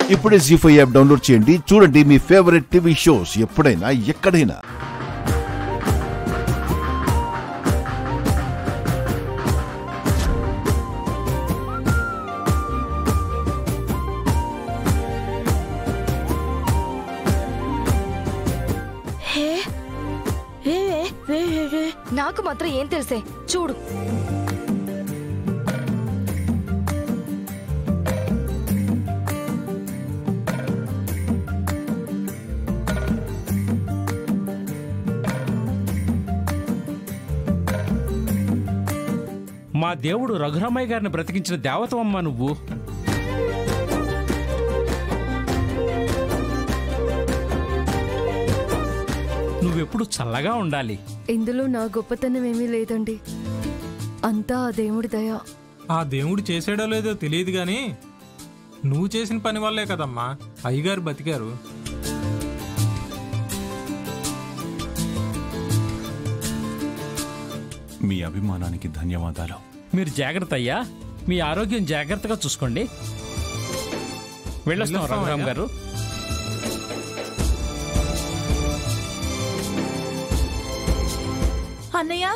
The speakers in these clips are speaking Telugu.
ఇప్పుడే జీ ఫైవ్ యాప్ డౌన్లోడ్ చేయండి చూడండి మీ ఫేవరెట్ టీవీ షోస్ ఎప్పుడైనా ఎక్కడైనా హే రే రే రే రే రే నాకు మాత్రం ఏం తెలిసే చూడు మా దేవుడు రఘురామయ్య గారిని బ్రతికించిన దేవతవమ్మ నువ్వు నువ్వెప్పుడు చల్లగా ఉండాలి ఇందులో నా గొప్పతనం ఏమీ లేదండి అంతా ఆ దేవుడి దయ ఆ దేవుడు చేసాడో లేదో తెలియదు గాని నువ్వు చేసిన పని వల్లే కదమ్మా అయ్యగారు బతికారు మీ అభిమానానికి ధన్యవాదాలు మీరు జాగ్రత్త అయ్యా మీ ఆరోగ్యం జాగ్రత్తగా చూసుకోండి వెళ్ళొస్తాం వెళ్ళొస్తాం రఘురామ్ అయ్యా. గారు అన్నయ్య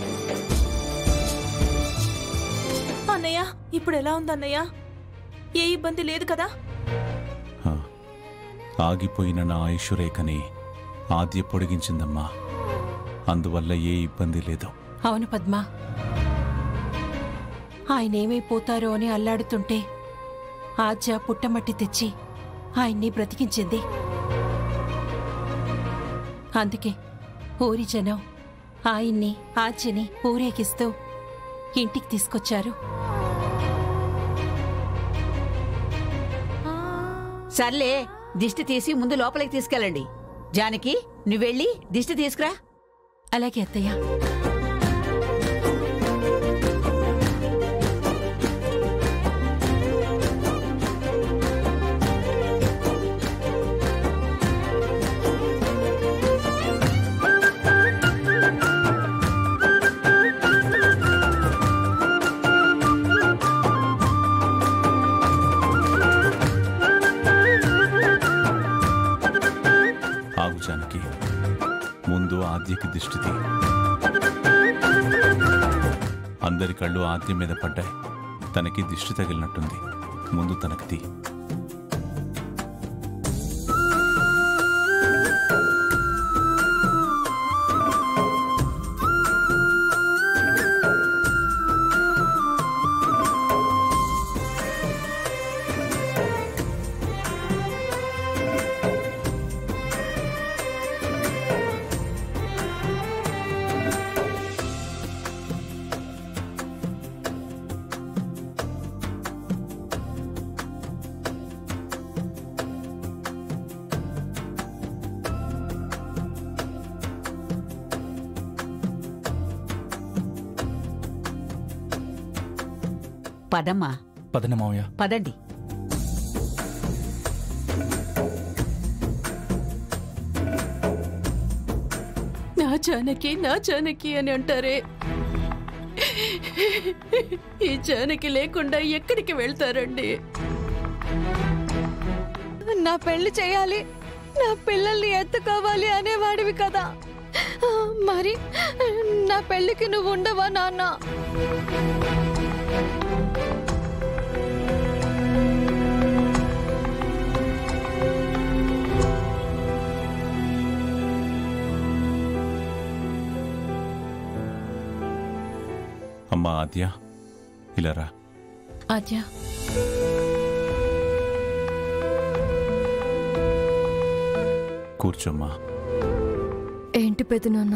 అన్నయ్య ఇప్పుడు ఎలా ఉంది అన్నయ్య ఏ ఇబ్బంది లేదు కదా హ. ఆగిపోయిన నా ఆయుష్ రేఖని ఆద్య పొడిగించిందమ్మా అందువల్ల ఏ ఇబ్బంది లేదు అవును పద్మ ఆయనేమైపోతారో అని అల్లాడుతుంటే ఆజ్య పుట్టమట్టి తెచ్చి ఆయన్ని బ్రతికించింది అందుకే ఊరి జనం ఆయన్ని ఆజ్యని ఊరేగిస్తూ ఇంటికి తీసుకొచ్చారు సర్లే దిష్టి తీసి ముందు లోపలికి తీసుకెళ్ళండి జానకి నువ్వెళ్ళి దిష్టి తీసుకురా అలాగే అత్తయ్య ఆగు జానకి ముందు ఆద్యకి దిష్టిది అందరి కళ్ళు ఆద్య మీద పడ్డాయి తనకి దిష్టి తగిలినట్టుంది ముందు తనకి తీ పదమ్మా పదండి మావయ్య పదండి నా జానకి నా జానకి అని అంటారే ఈ జానకి లేకుండా ఎక్కడికి వెళ్తారండి నా పెళ్లి చేయాలి నా పిల్లల్ని ఎత్తుకోవాలి అనేవాడివి కదా మరి నా పెళ్లికి నువ్వు ఉండవా నాన్న అమ్మా ఆద్య ఇలా రా ఆద్య కూర్చోమ్మా ఏంటి పెద్ద నాన్న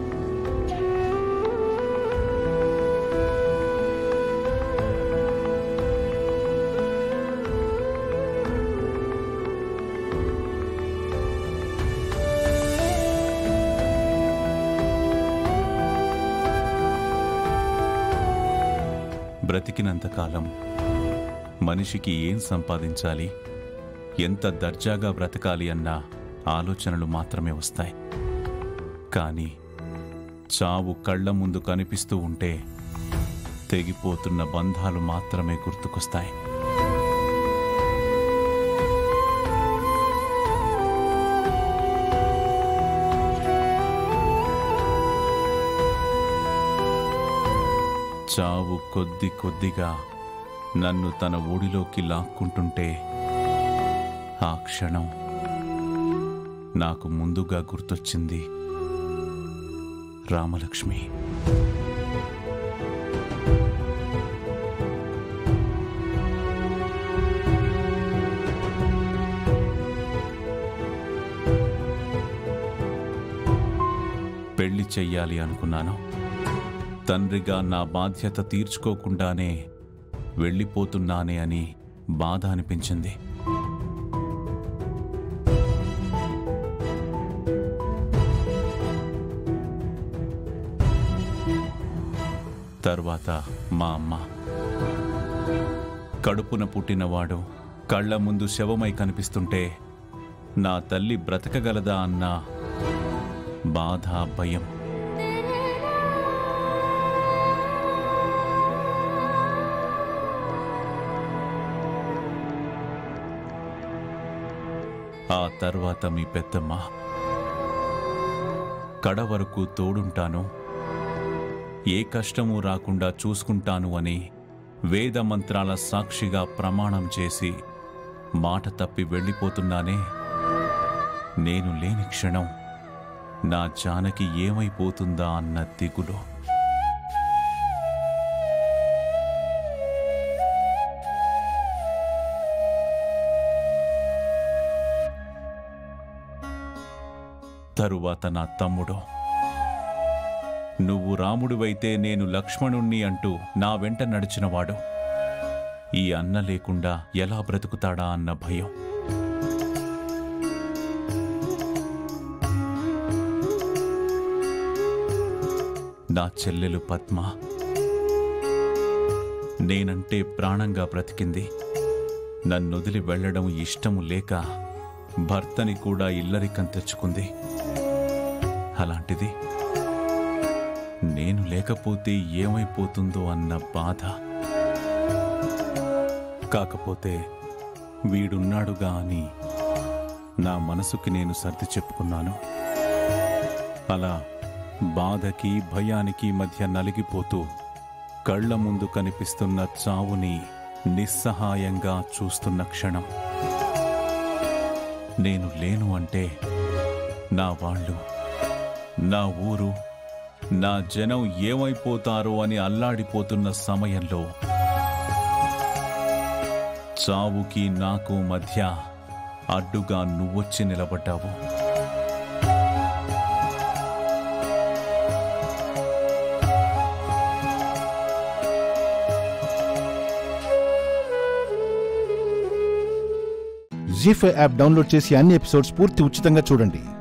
బ్రతికినంతకాలం మనిషికి ఏం సంపాదించాలి ఎంత దర్జాగా బ్రతకాలి అన్న ఆలోచనలు మాత్రమే వస్తాయి కానీ చావు కళ్ళ ముందు కనిపిస్తూ ఉంటే తెగిపోతున్న బంధాలు మాత్రమే గుర్తుకొస్తాయి చావు కొద్ది కొద్దిగా నన్ను తన ఒడిలోకి లాక్కుంటుంటే ఆ క్షణం నాకు ముందుగా గుర్తొచ్చింది రామలక్ష్మి పెళ్లి చెయ్యాలి అనుకున్నాను తండ్రిగా నా బాధ్యత తీర్చుకోకుండానే వెళ్ళిపోతున్నానే అని బాధ అనిపించింది తర్వాత మా అమ్మ కడుపున పుట్టినవాడు కళ్ళ ముందు శవమై కనిపిస్తుంటే నా తల్లి బ్రతకగలదా అన్న బాధ భయం ఆ తర్వాత మీ పెద్దమ్మ కడ వరకు తోడుంటాను ఏ కష్టము రాకుండా చూసుకుంటాను అని వేద మంత్రాల సాక్షిగా ప్రమాణం చేసి మాట తప్పి వెళ్ళిపోతున్నానే నేను లేని క్షణం నా జానకి ఏమైపోతుందా అన్న దిగులో తరువాత నా తమ్ముడు నువ్వు రాముడివైతే నేను లక్ష్మణుణ్ణి అంటూ నా వెంట నడిచినవాడు ఈ అన్న లేకుండా ఎలా బ్రతుకుతాడా అన్న భయం నా చెల్లెలు పద్మ నేనంటే ప్రాణంగా బ్రతికింది నన్నొదిలి వెళ్ళడం ఇష్టము లేక భర్తని కూడా ఇల్లరికం తెచ్చుకుంది అలాంటిది నేను లేకపోతే ఏమైపోతుందో అన్న బాధ కాకపోతే వీడున్నాడుగా అని నా మనసుకి నేను సర్ది చెప్పుకున్నాను అలా బాధకి భయానికి మధ్య నలిగిపోతూ కళ్ళ ముందు కనిపిస్తున్న చావుని నిస్సహాయంగా చూస్తున్న క్షణం నేను లేను అంటే నా వాళ్ళు నా ఊరు నా జనం ఏమైపోతారో అని అల్లాడిపోతున్న సమయంలో చావుకి నాకు మధ్య అడ్డుగా నువ్వొచ్చి నిలబడ్డావు జీ ఫైవ్ యాప్ డౌన్లోడ్ చేసి అన్ని ఎపిసోడ్స్ పూర్తి ఉచితంగా చూడండి